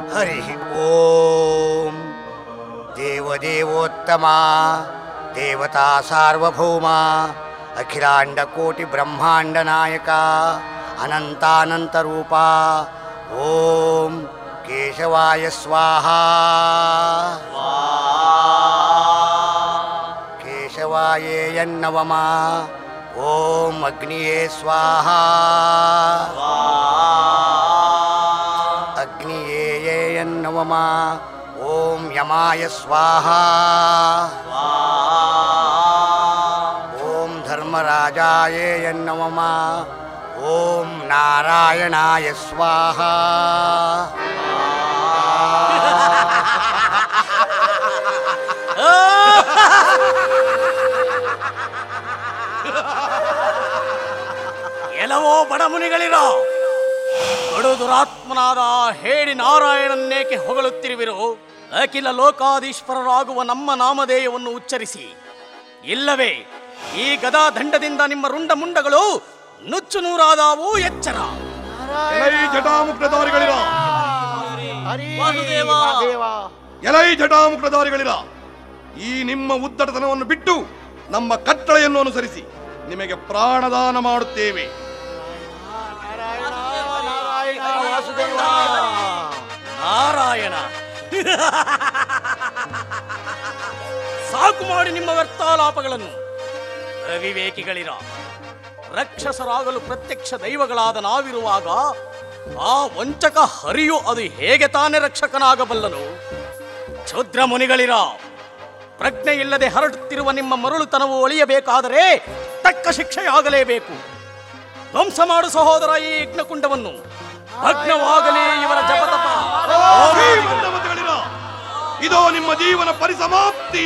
ಹರಿ ಓಂ ದೇವದೇವೋತ್ತಮ ದೇವತಾ ಸಾರ್ವಭೌಮ ಅಖಿಲಾಂಡಕೋಟಿ ಬ್ರಹ್ಮಾಂಡ ನಾಯಕ ಅನಂತಾನಂತ ರೂಪ ಓಂ ಕೇಶವಾಯ ಸ್ವಾಹ ಕೇಶವಾಯೇಯನ್ನವಮ ಓಂ ಅಗ್ನಿಯೇ ಸ್ವಾಹ ಅಗ್ನಿಯೇಯನ್ನವಮ ಓಂ ಯಮಾಯ ಸ್ವಾಹ ಓಂ ಧರ್ಮರಾಜಾಯೇಯನ್ನವಮ ಓಂ ನಾರಾಯಣಾಯ ಸ್ವಾಹ ಎಲ್ಲವೋ ಬಡಮುನಿಗಳಿರೋ ಕಡು ದುರಾತ್ಮನಾದ ಹೇಳಿ ನಾರಾಯಣನ್ನೇಕೆ ಹೊಗಳುತ್ತಿರುವಿರೋ ಅಖಿಲ ಲೋಕಾಧೀಶ್ವರರಾಗುವ ನಮ್ಮ ನಾಮಧೇಯವನ್ನು ಉಚ್ಚರಿಸಿ ಇಲ್ಲವೇ ಈ ಗದಾ ದಂಡದಿಂದ ನಿಮ್ಮ ರುಂಡ ಮುಂಡಗಳು ನುಚ್ಚು ನೂರಾದವು ಎಚ್ಚರ ಎಲೈ ಜಟಾಮುಕ್ತಧಾರಿಗಳಿರ ವಾಸುದೇವ. ಎಲೈ ಜಟಾಮುಕ್ತಧಾರಿಗಳಿರ ಈ ನಿಮ್ಮ ಉದ್ದಟತನವನ್ನು ಬಿಟ್ಟು ನಮ್ಮ ಕಟ್ಟಳೆಯನ್ನು ಅನುಸರಿಸಿ ನಿಮಗೆ ಪ್ರಾಣದಾನ ಮಾಡುತ್ತೇವೆ ನಾರಾಯಣ ಸಾಕು ಮಾಡಿ ನಿಮ್ಮ ವ್ಯರ್ಥಾಲಾಪಗಳನ್ನು ಅವಿವೇಕಿಗಳಿರ ರಕ್ಷಸರಾಗಲು ಪ್ರತ್ಯಕ್ಷ ದೈವಗಳಾದ ನಾವಿರುವಾಗ ಆ ವಂಚಕ ಹರಿಯು ಅದು ಹೇಗೆ ತಾನೇ ರಕ್ಷಕನಾಗಬಲ್ಲನು ಕ್ಷುದ್ರ ಮುನಿಗಳಿರ ಪ್ರಜ್ಞೆ ಇಲ್ಲದೆ ಹರಡುತ್ತಿರುವ ನಿಮ್ಮ ಮರುಳುತನವು ಒಳಿಯಬೇಕಾದರೆ ತಕ್ಕ ಶಿಕ್ಷೆಯಾಗಲೇಬೇಕು ಧ್ವಂಸ ಮಾಡು ಸಹೋದರ ಈ ಯಜ್ಞಕುಂಡವನ್ನು ಭಗ್ನವಾಗಲಿ ಇವರ ಜಪತಪ ಶ್ರೀಮಂತಮತಿಗಳಿರ ಇದೋ ನಿಮ್ಮ ಜೀವನ ಪರಿಸಮಾಪ್ತಿ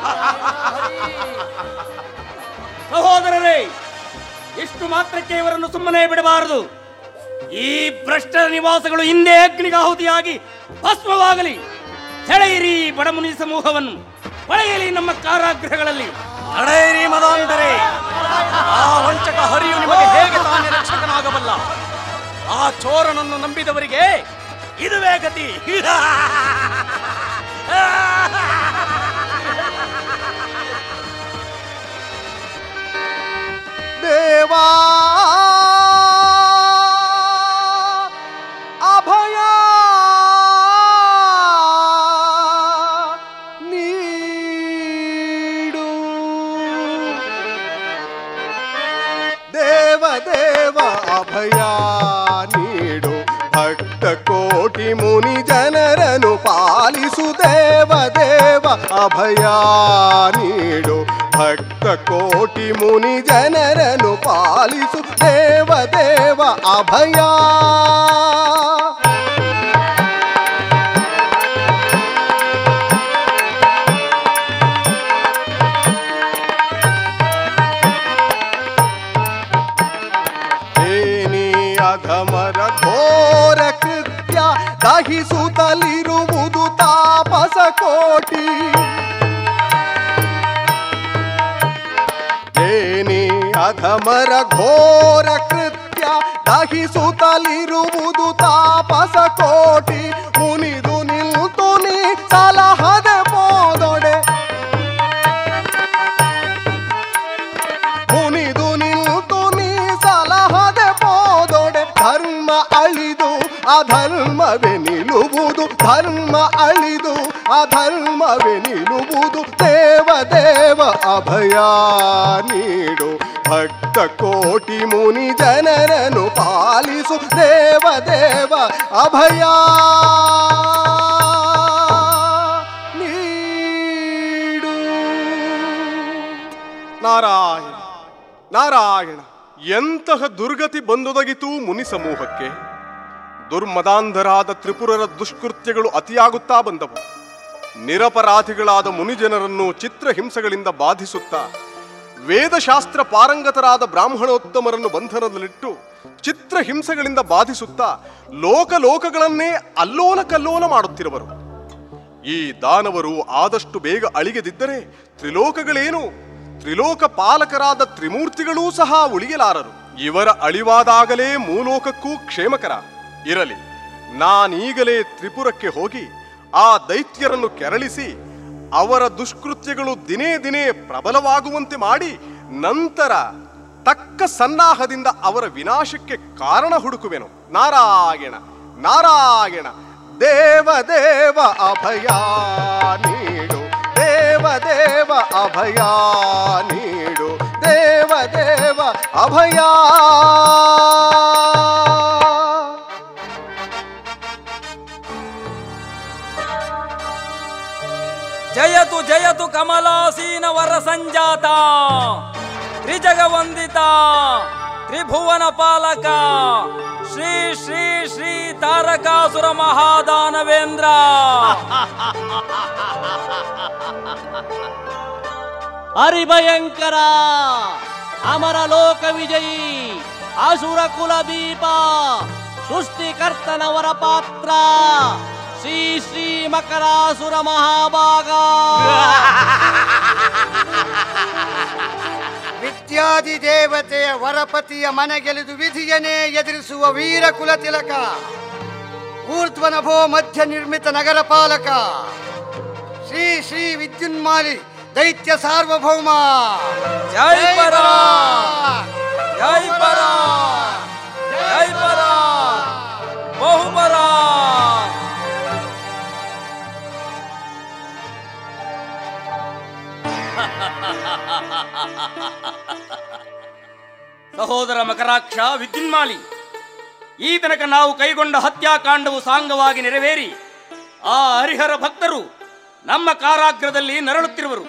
ಸಹೋದರರೇ ಇಷ್ಟು ಮಾತ್ರಕ್ಕೆ ಇವರನ್ನು ಸುಮ್ಮನೆ ಬಿಡಬಾರದು ಈ ಭ್ರಷ್ಟರ ನಿವಾಸಗಳು ಹಿಂದೆ ಅಗ್ನಿಗಾಹುತಿಯಾಗಿ ಭಸ್ಮವಾಗಲಿ ಸೆಳೆಯಿರಿ ಬಡಮುನಿ ಸಮೂಹವನ್ನು ಪಳೆಯಲಿ ನಮ್ಮ ಕಾರಾಗೃಹಗಳಲ್ಲಿ ನಡೆಯಿರಿ ಮದಾಂಧರೇ ಆ ವಂಚಕ ಹರಿಯು ನಿಮಗೆ ಹೇಗೆ ತಾನೇ ರಕ್ಷಕನಾಗಬಲ್ಲ ಆ ಚೋರನನ್ನು ನಂಬಿದವರಿಗೆ ಇದುವೇ ಗತಿ ದೇವಾ ಅಭಯ ನೀಡು ದೇವ ದೇವ ಅಭಯ ನೀಡು ಭಕ್ತ ಕೋಟಿ ಮುನಿ ಜನರನ್ನು ಪಾಲಿಸು ದೇವ ದೇವ ಅಭಯ ನೀಡು ಭಕ್ತ ಕೋಟಿ ಮುನಿ ಜನರನ್ನು ಪಾಲಿಸು ದೇವ ದೇವ ಅಭಯ ಏನಿ ಅಧಮರ ಘೋರ ಕೃತ್ಯ ದಹಿಸುತ್ತಲಿರುವುದು ತಾಪಸ ಕೋಟಿ ಏನಿ ಅಧಮರ ಘೋರ ಕೃತ್ಯ ದಹಿಸುತ್ತಲಿರುವುದು ತಾಪಸ ಕೋಟಿ ಮುನಿದು ನಿಲ್ತು ನೀ ಸಲಹದೆ ಪೋದೊಡೆ ಮುನಿದು ನಿಲ್ತು ನೀ ಸಲಹದೆ ಪೋದೊಡೆ ಧರ್ಮ ಅಳಿದು ಅಧರ್ಮವೇ ನಿಲ್ಲುವುದು ಧರ್ಮ ಅಳಿದು ಅಧರ್ಮವೇ ನಿಲ್ಲುವುದು ದೇವ ದೇವ ಅಭಯ ನೀಡು ಭಕ್ತ ಕೋಟಿ ಮುನಿ ಜನರನ್ನು ಪಾಲಿಸು ದೇವ ದೇವ ಅಭಯ ನೀಡು ನಾರಾಯಣ ನಾರಾಯಣ ಎಂತಹ ದುರ್ಗತಿ ಬಂದೊದಗಿತು ಮುನಿ ಸಮೂಹಕ್ಕೆ ದುರ್ಮದಾಂಧರಾದ ತ್ರಿಪುರರ ದುಷ್ಕೃತ್ಯಗಳು ಅತಿಯಾಗುತ್ತಾ ಬಂದವು ನಿರಪರಾಧಿಗಳಾದ ಮುನಿಜನರನ್ನು ಚಿತ್ರಹಿಂಸೆಗಳಿಂದ ಬಾಧಿಸುತ್ತಾ ವೇದಶಾಸ್ತ್ರ ಪಾರಂಗತರಾದ ಬ್ರಾಹ್ಮಣೋತ್ತಮರನ್ನು ಬಂಧನದಲ್ಲಿಟ್ಟು ಚಿತ್ರಹಿಂಸೆಗಳಿಂದ ಬಾಧಿಸುತ್ತಾ ಲೋಕ ಲೋಕಗಳನ್ನೇ ಅಲ್ಲೋಲ ಕಲ್ಲೋಲ ಮಾಡುತ್ತಿರುವರು ಈ ದಾನವರು ಆದಷ್ಟು ಬೇಗ ಅಳಿಗೆದಿದ್ದರೆ ತ್ರಿಲೋಕಗಳೇನು ತ್ರಿಲೋಕ ಪಾಲಕರಾದ ತ್ರಿಮೂರ್ತಿಗಳೂ ಸಹ ಉಳಿಯಲಾರರು ಇವರ ಅಳಿವಾದಾಗಲೇ ಮೂಲೋಕಕ್ಕೂ ಕ್ಷೇಮಕರ ಇರಲಿ ನಾನೀಗಲೇ ತ್ರಿಪುರಕ್ಕೆ ಹೋಗಿ ಆ ದೈತ್ಯರನ್ನು ಕೆರಳಿಸಿ ಅವರ ದುಷ್ಕೃತ್ಯಗಳು ದಿನೇ ದಿನೇ ಪ್ರಬಲವಾಗುವಂತೆ ಮಾಡಿ ನಂತರ ತಕ್ಕ ಸನ್ನಾಹದಿಂದ ಅವರ ವಿನಾಶಕ್ಕೆ ಕಾರಣ ಹುಡುಕುವೆನು ನಾರಾಯಣ ನಾರಾಯಣ ದೇವ ದೇವ ಅಭಯ ನೀಡು ದೇವ ದೇವ ಅಭಯ ನೀಡು ದೇವ ದೇವ ಅಭಯ ಜಯತು ಜಯತು ಕಮಲಾಸೀನ ವರ ಸಂಜಾತ ತ್ರಿಜಗವಂದಿತ ತ್ರಿಭುವನ ಪಾಲಕ ಶ್ರೀ ಶ್ರೀ ಶ್ರೀ ತಾರಕಾಸುರ ಮಹಾದಾನವೇಂದ್ರ ಹರಿಭಯಂಕರ ಅಮರ ಲೋಕ ವಿಜಯಿ ಅಸುರ ಕುಲ ದೀಪ ಸೃಷ್ಟಿಕರ್ತನವರ ಪಾತ್ರ ಶ್ರೀ ಶ್ರೀ ಮಕರಾಸುರ ಮಹಾಭಾಗ ವಿದ್ಯಾದಿ ದೇವತೆಯ ವರಪತಿಯ ಮನೆಗೆಲಿದು ವಿಧಿಯನೇ ಎದುರಿಸುವ ವೀರ ಕುಲ ತಿಲಕ ಊರ್ಧ್ವನಭೋ ಮಧ್ಯ ನಿರ್ಮಿತ ನಗರ ಪಾಲಕ ಶ್ರೀ ಶ್ರೀ ವಿದ್ಯುನ್ಮಾಲಿ ದೈತ್ಯ ಸಾರ್ವಭೌಮ ಜೈ ಪರ ಜೈ ಪರ ಜೈ ಪರ ಬಹುಪರ ಸಹೋದರ ಮಕರಾಕ್ಷ ವಿದ್ಯುನ್ಮಾಲಿ ಈ ತನಕ ನಾವು ಕೈಗೊಂಡ ಹತ್ಯಾಕಾಂಡವು ಸಾಂಗವಾಗಿ ನೆರವೇರಿ ಆ ಹರಿಹರ ಭಕ್ತರು ನಮ್ಮ ಕಾರಾಗ್ರದಲ್ಲಿ ನರಳುತ್ತಿರುವರು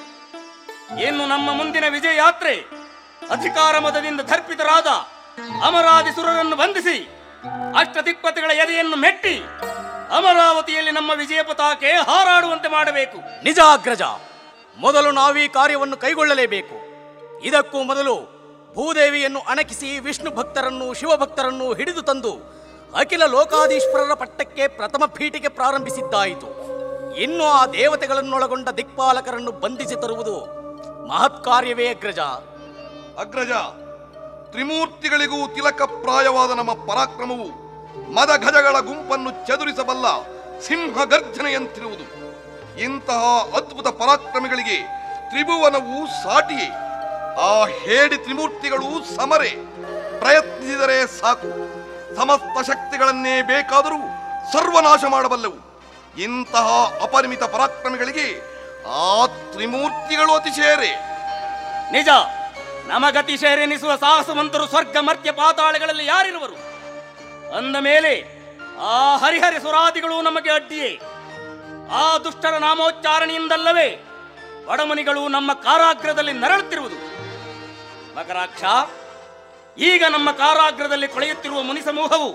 ಏನು ನಮ್ಮ ಮುಂದಿನ ವಿಜಯ ಯಾತ್ರೆ ಅಧಿಕಾರ ಮತದಿಂದ ದರ್ಪಿತರಾದ ಅಮರಾದಿ ಸುರರನ್ನು ಬಂಧಿಸಿ ಅಷ್ಟದಿಕ್ಪತಿಗಳ ಎದೆಯನ್ನು ಮೆಟ್ಟಿ ಅಮರಾವತಿಯಲ್ಲಿ ನಮ್ಮ ವಿಜಯ ಪತಾಕೆ ಹಾರಾಡುವಂತೆ ಮಾಡಬೇಕು ನಿಜ ಅಗ್ರಜ ಮೊದಲು ನಾವೀ ಕಾರ್ಯವನ್ನು ಕೈಗೊಳ್ಳಲೇಬೇಕು ಇದಕ್ಕೂ ಮೊದಲು ಭೂದೇವಿಯನ್ನು ಅಣಕಿಸಿ ವಿಷ್ಣು ಭಕ್ತರನ್ನು ಶಿವಭಕ್ತರನ್ನು ಹಿಡಿದು ತಂದು ಅಖಿಲ ಲೋಕಾಧೀಶ್ವರರ ಪಟ್ಟಕ್ಕೆ ಪ್ರಥಮ ಪೀಠಿಗೆ ಪ್ರಾರಂಭಿಸಿದ್ದಾಯಿತು ಇನ್ನು ಆ ದೇವತೆಗಳನ್ನೊಳಗೊಂಡ ದಿಕ್ಪಾಲಕರನ್ನು ಬಂಧಿಸಿ ತರುವುದು ಮಹತ್ ಕಾರ್ಯವೇ ಅಗ್ರಜ ಅಗ್ರಜ ತ್ರಿಮೂರ್ತಿಗಳಿಗೂ ತಿಲಕ ಪ್ರಾಯವಾದ ನಮ್ಮ ಪರಾಕ್ರಮವು ಮದ ಗಜಗಳ ಗುಂಪನ್ನು ಚದುರಿಸಬಲ್ಲ ಸಿಂಹ ಗರ್ಜನೆಯಂತಿರುವುದು ಇಂತಹ ಅದ್ಭುತ ಪರಾಕ್ರಮಿಗಳಿಗೆ ತ್ರಿಭುವನವು ಸಾಟಿಯೇ ಆ ಹೇಡಿ ತ್ರಿಮೂರ್ತಿಗಳು ಸಮರೆ ಪ್ರಯತ್ನಿಸಿದರೆ ಸಾಕು ಸಮಸ್ತ ಶಕ್ತಿಗಳನ್ನೇ ಬೇಕಾದರೂ ಸರ್ವನಾಶ ಮಾಡಬಲ್ಲವು ಇಂತಹ ಅಪರಿಮಿತ ಪರಾಕ್ರಮಿಗಳಿಗೆ ಆ ತ್ರಿಮೂರ್ತಿಗಳು ಅತಿಶಯರೇ ನಿಜ ನಮಗತಿ ಸೇರೆನಿಸುವ ಸಾಹಸವಂತರು ಸ್ವರ್ಗ ಮರ್ತ್ಯ ಪಾತಾಳಗಳಲ್ಲಿ ಯಾರಿರುವರು ಅಂದ ಮೇಲೆ ಆ ಹರಿಹರ ಸುರಾದಿಗಳು ನಮಗೆ ಅಡ್ಡಿಯೇ ಆ ದುಷ್ಟರ ನಾಮೋಚ್ಚಾರಣೆಯಿಂದಲ್ಲವೇ ಬಡಮನಿಗಳು ನಮ್ಮ ಕಾರಾಗ್ರದಲ್ಲಿ ನರಳುತ್ತಿರುವುದು ಮಕರಾಕ್ಷ ಈಗ ನಮ್ಮ ಕಾರಾಗ್ರದಲ್ಲಿ ಕೊಳೆಯುತ್ತಿರುವ ಮುನಿ ಸಮೂಹವು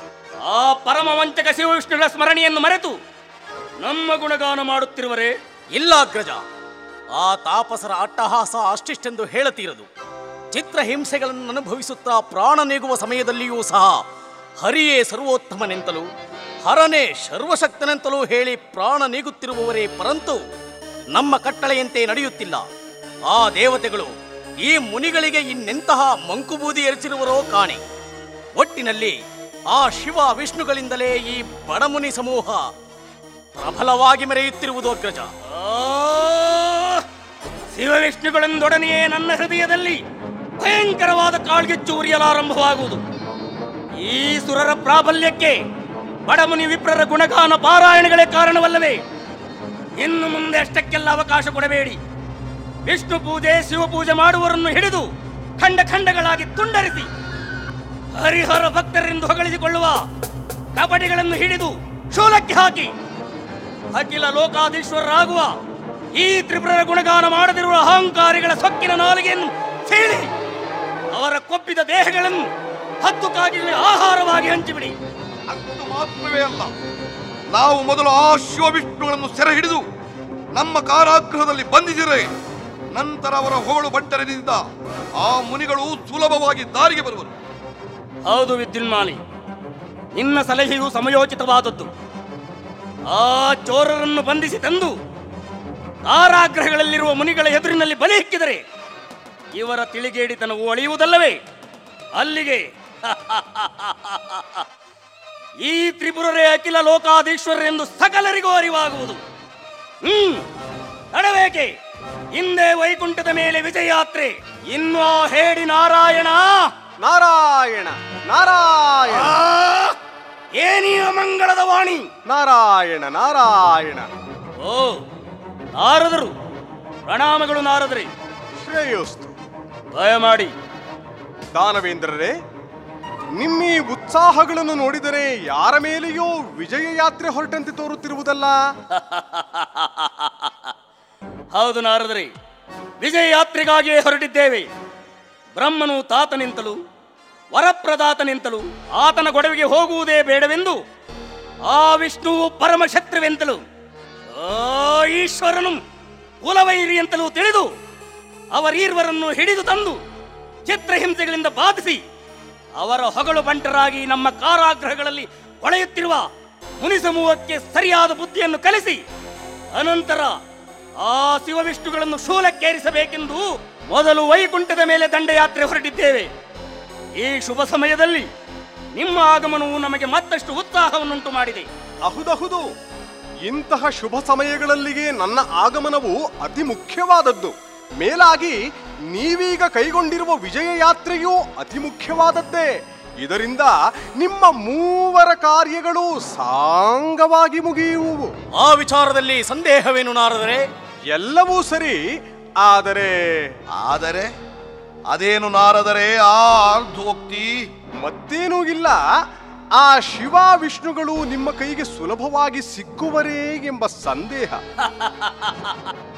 ಆ ಪರಮ ವಂಚಕ ಶಿವವಿಷ್ಣುಗಳ ಸ್ಮರಣೆಯನ್ನು ಮರೆತು ನಮ್ಮ ಗುಣಗಾನ ಮಾಡುತ್ತಿರುವರೇ ಇಲ್ಲ ಅಗ್ರಜ ಆ ತಾಪಸರ ಅಟ್ಟಹಾಸ ಅಷ್ಟಿಷ್ಟೆಂದು ಹೇಳತೀರದು ಚಿತ್ರಹಿಂಸೆಗಳನ್ನು ಅನುಭವಿಸುತ್ತಾ ಪ್ರಾಣ ನೀಗುವ ಸಮಯದಲ್ಲಿಯೂ ಸಹ ಹರಿಯೇ ಸರ್ವೋತ್ತಮನೆಂತಲೂ ಹರನೇ ಸರ್ವಶಕ್ತನೆಂತಲೂ ಹೇಳಿ ಪ್ರಾಣ ನೀಗುತ್ತಿರುವವರೇ ಪರಂತು ನಮ್ಮ ಕಟ್ಟಳೆಯಂತೆ ನಡೆಯುತ್ತಿಲ್ಲ ಆ ದೇವತೆಗಳು ಈ ಮುನಿಗಳಿಗೆ ಇನ್ನೆಂತಹ ಮಂಕುಬೂದಿ ಎರಚಿರುವರೋ ಕಾಣೆ ಒಟ್ಟಿನಲ್ಲಿ ಆ ಶಿವ ವಿಷ್ಣುಗಳಿಂದಲೇ ಈ ಬಡಮುನಿ ಸಮೂಹ ಪ್ರಬಲವಾಗಿ ಮೆರೆಯುತ್ತಿರುವುದು ಅಗ್ರಜ ಆ, ಶಿವವಿಷ್ಣುಗಳೊಂದೊಡನೆಯೇ ನನ್ನ ಹೃದಯದಲ್ಲಿ ಭಯಂಕರವಾದ ಕಾಳ್ಗೆಚ್ಚು ಉರಿಯಲಾರಂಭವಾಗುವುದು ಈ ಸುರರ ಪ್ರಾಬಲ್ಯಕ್ಕೆ ಬಡಮುನಿ ವಿಪ್ರರ ಗುಣಗಾನ ಪಾರಾಯಣಗಳೇ ಕಾರಣವಲ್ಲವೇ ಇನ್ನು ಮುಂದೆ ಅಷ್ಟಕ್ಕೆಲ್ಲ ಅವಕಾಶ ಕೊಡಬೇಡಿ ವಿಷ್ಣು ಪೂಜೆ ಶಿವಪೂಜೆ ಮಾಡುವವರನ್ನು ಹಿಡಿದು ಖಂಡ ಖಂಡಗಳಾಗಿ ತುಂಡರಿಸಿ ಹರಿಹರ ಭಕ್ತರೆಂದು ಹೊಗಳಿಸಿಕೊಳ್ಳುವ ಕಪಟಿಗಳನ್ನು ಹಿಡಿದು ಶೂಲಕ್ಕೆ ಹಾಕಿ ಅಖಿಲ ಲೋಕಾಧೀಶ್ವರರಾಗುವ ಈ ತ್ರಿಪುರರ ಗುಣಗಾನ ಮಾಡದಿರುವ ಅಹಂಕಾರಿಗಳ ಸೊಕ್ಕಿನ ನಾಲಿಗೆಯನ್ನು ಸೀಳಿ ಅವರ ಕೊಪ್ಪಿದ ದೇಹಗಳನ್ನು ಹತ್ತು ಕಾಗಿಗಳ ಆಹಾರವಾಗಿ ಹಂಚಿಬಿಡಿ ಅಷ್ಟು ಮಾತ್ರವೇ ಅಲ್ಲ ನಾವು ಮೊದಲು ಆ ಶಿವವಿಷ್ಣುಗಳನ್ನು ಸೆರೆ ಹಿಡಿದು ನಮ್ಮ ಕಾರಾಗೃಹದಲ್ಲಿ ಬಂಧಿಸಿದರೆ ನಂತರ ಅವರ ಹೋಳು ಬಂಟರೆನಿಂದ ಆ ಮುನಿಗಳು ಸುಲಭವಾಗಿ ದಾರಿಗೆ ಬರುವರು ಹೌದು ವಿದ್ಯುನ್ಮಾಲಿ ನಿನ್ನ ಸಲಹೆಯು ಸಮಯೋಚಿತವಾದದ್ದು ಆ ಚೋರರನ್ನು ಬಂಧಿಸಿ ತಂದು ಕಾರಾಗೃಹಗಳಲ್ಲಿರುವ ಮುನಿಗಳ ಎದುರಿನಲ್ಲಿ ಬಲಿ ಹಿಕ್ಕಿದರೆ ಇವರ ತಿಳಿಗೇಡಿತನವು ಅಳಿಯುವುದಲ್ಲವೇ ಅಲ್ಲಿಗೆ ಈ ತ್ರಿಪುರರೇ ಅಖಿಲ ಲೋಕಾಧೀಶ್ವರರೆಂದು ಸಕಲರಿಗೂ ಅರಿವಾಗುವುದು ಹ್ಮ್ ತಡಬೇಕೆ ಹಿಂದೆ ವೈಕುಂಠದ ಮೇಲೆ ವಿಜಯಯಾತ್ರೆ ಇನ್ನು ಆ ಹೇಡಿ ನಾರಾಯಣ ನಾರಾಯಣ ನಾರಾಯಣ ಆ, ಏನೀ ಮಂಗಳದ ವಾಣಿ ನಾರಾಯಣ ನಾರಾಯಣ ಓ ನಾರದರು ಪ್ರಣಾಮಗಳು ನಾರದರೇ ಶ್ರೇಯೋಸ್ತು ದಯಮಾಡಿ ದಾನವೇಂದ್ರರೇ ನಿಮ್ಮೀ ಉತ್ಸಾಹಗಳನ್ನು ನೋಡಿದರೆ ಯಾರ ಮೇಲೆಯೋ ವಿಜಯ ಯಾತ್ರೆ ಹೊರಟಂತೆ ತೋರುತ್ತಿರುವುದಲ್ಲ ಹೌದು ನಾರದರೇ ವಿಜಯ ಯಾತ್ರೆಗಾಗಿಯೇ ಹೊರಟಿದ್ದೇವೆ ಬ್ರಹ್ಮನು ತಾತನಿಂತಲೂ ವರಪ್ರದಾತನಿಂತಲೂ ಆತನ ಗೊಡವೆಗೆ ಹೋಗುವುದೇ ಬೇಡವೆಂದು ಆ ವಿಷ್ಣುವು ಪರಮಶತ್ರುವೆಂತಲೂ ಆ ಈಶ್ವರನು ಕುಲವೈರಿ ಅಂತಲೂ ತಿಳಿದು ಅವರೀರ್ವರನ್ನು ಹಿಡಿದು ತಂದು ಚಿತ್ರಹಿಂಸೆಗಳಿಂದ ಬಾಧಿಸಿ ಅವರ ಹೊಗಳು ಬಂಟರಾಗಿ ನಮ್ಮ ಕಾರಾಗೃಹಗಳಲ್ಲಿ ಹೊಳೆಯುತ್ತಿರುವ ಮುನಿ ಸಮೂಹಕ್ಕೆ ಸರಿಯಾದ ಬುದ್ಧಿಯನ್ನು ಕಲಿಸಿ ಅನಂತರ ಆ ಶಿವವಿಷ್ಣುಗಳನ್ನು ಶೂಲಕ್ಕೇರಿಸಬೇಕೆಂದು ಮೊದಲು ವೈಕುಂಠದ ಮೇಲೆ ದಂಡಯಾತ್ರೆ ಹೊರಟಿದ್ದೇವೆ ಈ ಶುಭ ಸಮಯದಲ್ಲಿ ನಿಮ್ಮ ಆಗಮನವು ನಮಗೆ ಮತ್ತಷ್ಟು ಉತ್ಸಾಹವನ್ನುಂಟು ಮಾಡಿದೆ ಅಹುದಹುದು ಇಂತಹ ಶುಭ ಸಮಯಗಳಲ್ಲಿಗೆ ನನ್ನ ಆಗಮನವು ಅತಿ ಮುಖ್ಯವಾದದ್ದು ಮೇಲಾಗಿ ನೀವೀಗ ಕೈಗೊಂಡಿರುವ ವಿಜಯ ಯಾತ್ರೆಯೂ ಅತಿ ಮುಖ್ಯವಾದದ್ದೇ ಇದರಿಂದ ನಿಮ್ಮ ಮೂವರ ಕಾರ್ಯಗಳು ಸಾಂಗವಾಗಿ ಮುಗಿಯುವು ಆ ವಿಚಾರದಲ್ಲಿ ಸಂದೇಹವೇನು ನಾರದರೆ ಎಲ್ಲವೂ ಸರಿ ಆದರೆ ಆದರೆ ಅದೇನು ನಾರದರೆ ಆ ಅರ್ಧೋಕ್ತಿ ಮತ್ತೇನೂ ಇಲ್ಲ ಆ ಶಿವ ವಿಷ್ಣುಗಳು ನಿಮ್ಮ ಕೈಗೆ ಸುಲಭವಾಗಿ ಸಿಕ್ಕುವರೇ ಎಂಬ ಸಂದೇಹ